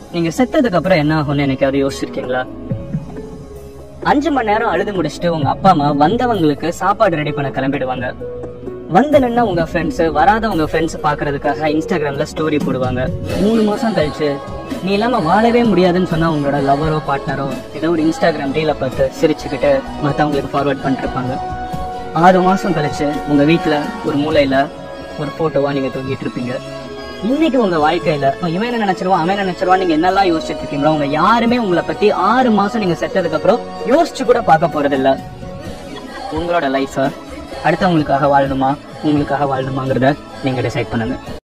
நீங்க செத்ததுக்கு அப்புறம் என்ன ஆகும்னு என்னைக்காவது யோசிச்சிருக்கீங்களா அஞ்சு மணி நேரம் அழுது முடிச்சுட்டு உங்க அப்பா அம்மா வந்தவங்களுக்கு சாப்பாடு ரெடி பண்ண கிளம்பிடுவாங்க வந்து நின்னா உங்க ஃப்ரெண்ட்ஸ் வராத உங்க ஃப்ரெண்ட்ஸ் பாக்குறதுக்காக இன்ஸ்டாகிராம்ல ஸ்டோரி போடுவாங்க மூணு மாசம் கழிச்சு நீ இல்லாம வாழவே முடியாதுன்னு சொன்னா உங்களோட லவரோ பார்ட்னரோ ஏதோ ஒரு இன்ஸ்டாகிராம் ரீல பார்த்து சிரிச்சுக்கிட்டு மத்தவங்களுக்கு ஃபார்வர்ட் பண்ணிருப்பாங்க ஆறு மாசம் கழிச்சு உங்க வீட்ல ஒரு மூலையில ஒரு போட்டோவா நீங்க தூங்கிட்டு இருப்பீங்க இன்னைக்கு உங்க வாழ்க்கையில இவன் என்ன நினைச்சிருவான் அவன் என்ன நினைச்சிருவான் நீங்க என்னெல்லாம் யோசிச்சுட்டு இருக்கீங்களோ உங்க யாருமே உங்களை பத்தி ஆறு மாசம் நீங்க செத்ததுக்கு அப்புறம் யோசிச்சு கூட பார்க்க போறது இல்ல உங்களோட லைஃப அடுத்தவங்களுக்காக வாழணுமா உங்களுக்காக வாழணுமாங்கிறத நீங்க டிசைட் பண்ணுங்க